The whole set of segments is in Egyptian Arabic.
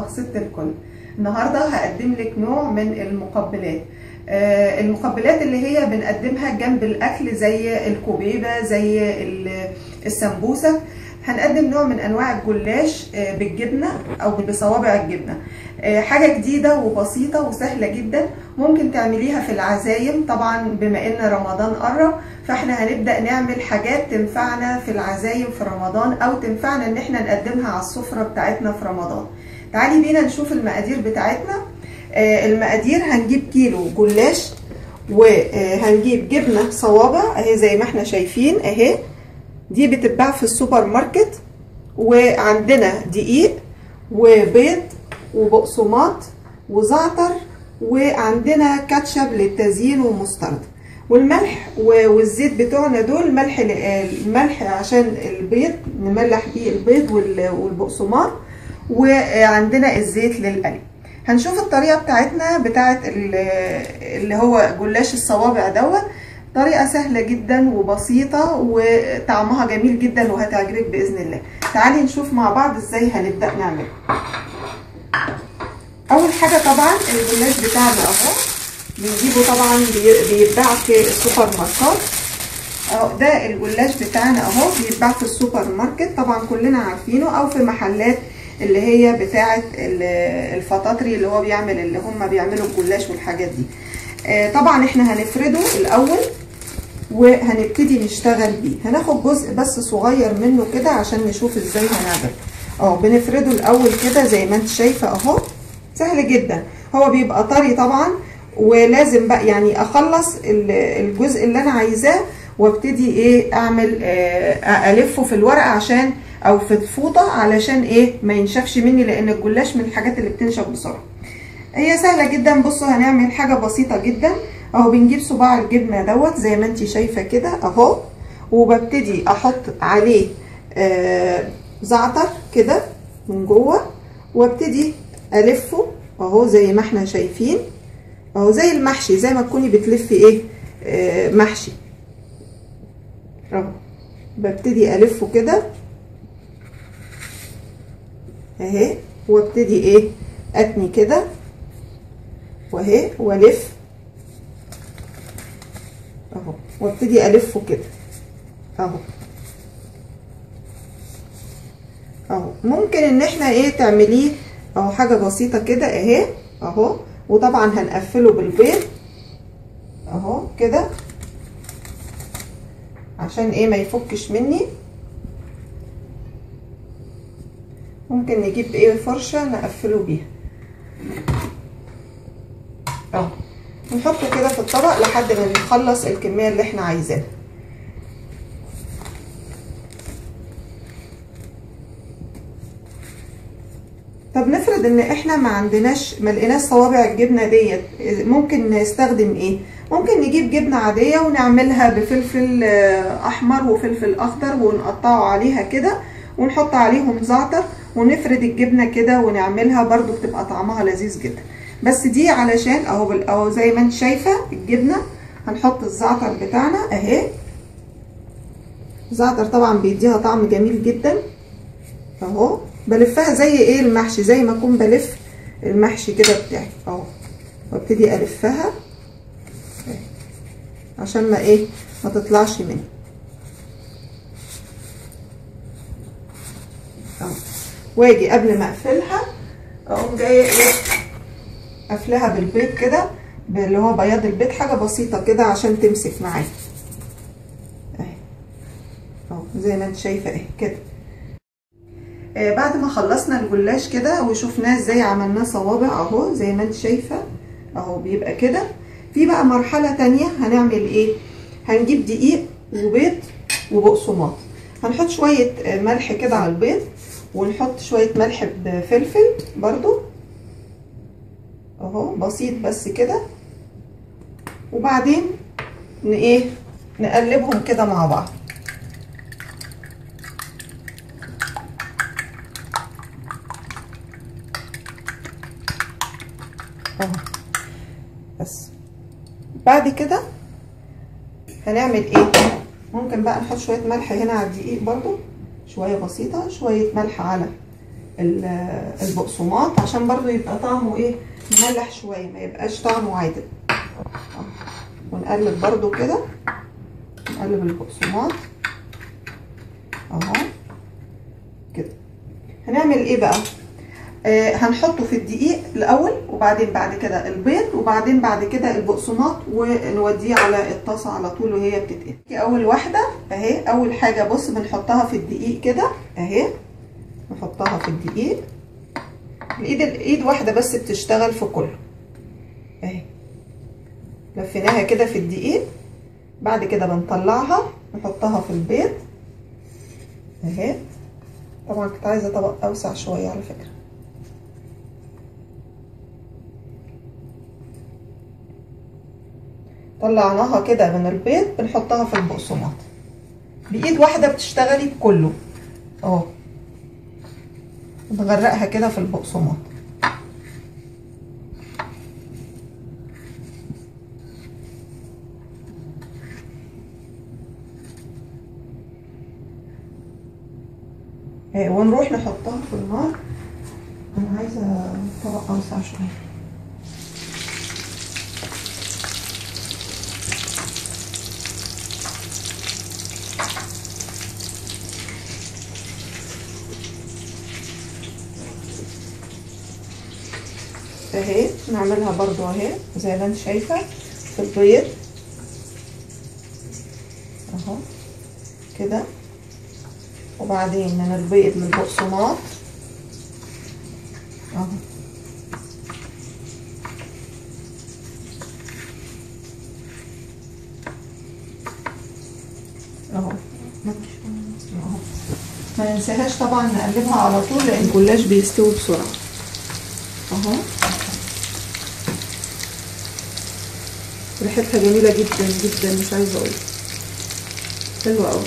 مطبخ ست الكل النهارده هقدم لك نوع من المقبلات آه، المقبلات اللي هي بنقدمها جنب الاكل زي الكوبيبه زي ال- السمبوسه هنقدم نوع من انواع الجلاش آه، بالجبنه او بصوابع الجبنه آه، حاجه جديده وبسيطه وسهله جدا ممكن تعمليها في العزايم طبعا بما ان رمضان قرب فاحنا هنبدا نعمل حاجات تنفعنا في العزايم في رمضان او تنفعنا ان احنا نقدمها على السفره بتاعتنا في رمضان تعالي بينا نشوف المقادير بتاعتنا آه، المقادير هنجيب كيلو جلاش وهنجيب جبنه صوابع اهي زي ما احنا شايفين اهي دي بتتباع في السوبر ماركت وعندنا دقيق وبيض وبقسماط وزعتر وعندنا كاتشب للتزيين ومسترد والملح والزيت بتوعنا دول ملح الملح عشان البيض نملح بيه البيض والبقسماط وعندنا الزيت للقلي هنشوف الطريقه بتاعتنا بتاعت اللي هو جلاش الصوابع دوت طريقه سهله جدا وبسيطه وطعمها جميل جدا وهتعجبك باذن الله تعالي نشوف مع بعض ازاي هنبدا نعمله اول حاجه طبعا الجلاش بتاعنا اهو بنجيبه طبعا بيتباع في السوبر ماركت اهو ده الجلاش بتاعنا اهو بيتباع في السوبر ماركت طبعا كلنا عارفينه او في محلات اللي هي بتاعه الفطاطري اللي هو بيعمل اللي هم بيعملوا الجلاش والحاجات دي طبعا احنا هنفرده الاول وهنبتدي نشتغل بيه هناخد جزء بس صغير منه كده عشان نشوف ازاي هنعمل اه بنفرده الاول كده زي ما انت شايفه اهو سهل جدا هو بيبقى طري طبعا ولازم بقى يعني اخلص الجزء اللي انا عايزاه وابتدي ايه اعمل الفه في الورقه عشان او في الفوطه علشان ايه ما ينشفش مني لان الجلاش من الحاجات اللي بتنشف بسرعه هي سهله جدا بصوا هنعمل حاجه بسيطه جدا اهو بنجيب صباع الجبنه دوت زي ما انت شايفه كده اهو وببتدي احط عليه آه زعتر كده من جوه وابتدي الفه اهو زي ما احنا شايفين اهو زي المحشي زي ما تكوني بتلفي ايه آه محشي اهو ببتدي الفه كده اهي وابتدي ايه اتني كده واهي والف اهو وابتدي الفه كده اهو اهو ممكن ان احنا ايه تعمليه اهو حاجه بسيطه كده اهي اهو وطبعا هنقفله بالبيض اهو كده عشان ايه ما يفكش مني ممكن نجيب ايه فرشه نقفله بيها اهو نحطه كده في الطبق لحد ما نخلص الكميه اللي احنا عايزاها طب نفرض ان احنا ما عندناش ما لقيناش صوابع الجبنه ديت ممكن نستخدم ايه ممكن نجيب جبنه عاديه ونعملها بفلفل احمر وفلفل اخضر ونقطعه عليها كده ونحط عليهم زعتر ونفرد الجبنه كده ونعملها برضو بتبقى طعمها لذيذ جدا بس دي علشان اهو اهو زي ما انت شايفه الجبنه هنحط الزعتر بتاعنا اهي الزعتر طبعا بيديها طعم جميل جدا اهو بلفها زي ايه المحشي زي ما اكون بلف المحشي كده بتاعي اهو وابتدي الفها عشان ما ايه ما تطلعش مني اهو واجي قبل ما اقفلها اقوم جايه ايه قافلاها بالبيض كده اللي هو بياض البيض حاجه بسيطه كده عشان تمسك معايا اهي اهو زي ما انت شايفه اهي كده آه بعد ما خلصنا الجلاش كده وشفناه ازاي عملناه صوابع اهو زي ما انت شايفه اهو بيبقى كده في بقى مرحله تانية هنعمل ايه هنجيب دقيق وبيض وبقسماط هنحط شويه ملح كده على البيض ونحط شويه ملح بفلفل برضو اهو بسيط بس كده وبعدين ايه نقلبهم كده مع بعض اهو بس بعد كده هنعمل ايه ممكن بقى نحط شويه ملح هنا على الدقيق برضو شويه بسيطه شويه ملح على البقسماط عشان برضو يبقى طعمه ايه مملح شويه ما يبقاش طعمه عادل ونقلب برضو كده نقلب البقسماط اهو كده هنعمل ايه بقى آه هنحطه في الدقيق الاول وبعدين بعد كده البيض وبعدين بعد كده البقسماط ونوديه على الطاسه على طول وهي بتتقلي اول واحده اهي اول حاجه بص بنحطها في الدقيق كده اهي نحطها في الدقيق الايد الايد واحده بس بتشتغل في كله اهي لفيناها كده في الدقيق بعد كده بنطلعها نحطها في البيض اهي طبعا كنت عايزه طبق اوسع شويه على فكره طلعناها كده من البيض بنحطها في البقسماط بايد واحده بتشتغلي بكله اهو نغرقها كده في البقسماط ونروح نحطها في النار انا عايزه طبق اوسع شويه اهي نعملها برضو اهي زي ما انت شايفه في البيض اهو كده وبعدين من البيض للبقسماط اهو اهو اهو ما ننساهاش طبعا نقلبها على طول لان الجلاش بيستوي بسرعه اهو ريحتها جميله جدا جدا مش عايزه اقول حلوه قوي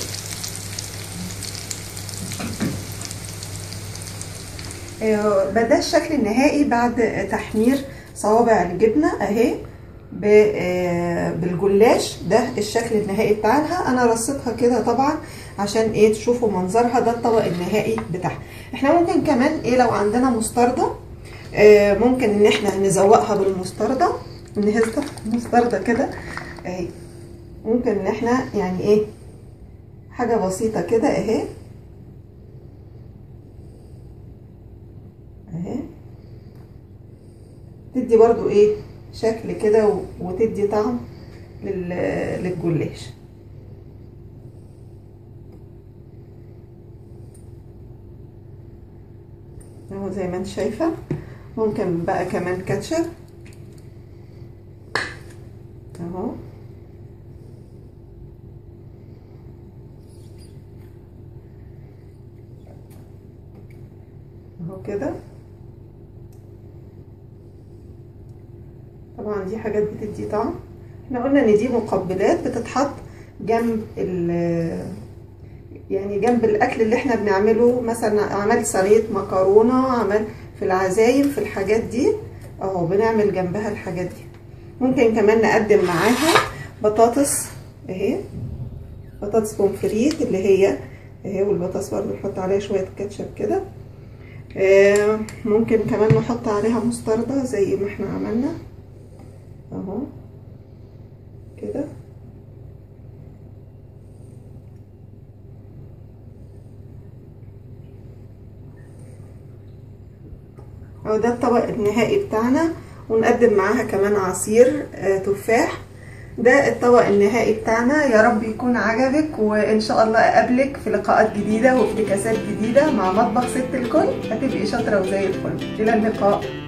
ده الشكل النهائي بعد تحمير صوابع الجبنه اهي بالجلاش ده الشكل النهائي بتاعها انا رصيتها كده طبعا عشان ايه تشوفوا منظرها ده الطبق النهائي بتاعها احنا ممكن كمان ايه لو عندنا مستردة آه ممكن ان احنا نزوقها بالمستردة نهزها مستردة كده اهي ممكن ان احنا يعني ايه حاجة بسيطة كده اهي اهي تدي برضو ايه شكل كده وتدي طعم للجلاش اهو زي ما انت شايفه ممكن بقى كمان كاتشب اهو اهو كده طبعا دي حاجات بتدي طعم احنا قلنا ان دي مقبلات بتتحط جنب ال يعني جنب الاكل اللي احنا بنعمله مثلا عملت صينيه مكرونه عمل في العزايم في الحاجات دي اهو بنعمل جنبها الحاجات دي ممكن كمان نقدم معاها بطاطس اهي بطاطس بومفريت اللي هي اهي والبطاطس برضه نحط عليها شويه كاتشب كده آه ممكن كمان نحط عليها مستردة زي ما احنا عملنا اهو كده اهو ده الطبق النهائي بتاعنا ونقدم معاها كمان عصير آه تفاح ده الطبق النهائي بتاعنا يا رب يكون عجبك وان شاء الله اقابلك في لقاءات جديده وافتكاسات جديده مع مطبخ ست الكل هتبقي شاطره وزي الفل الى اللقاء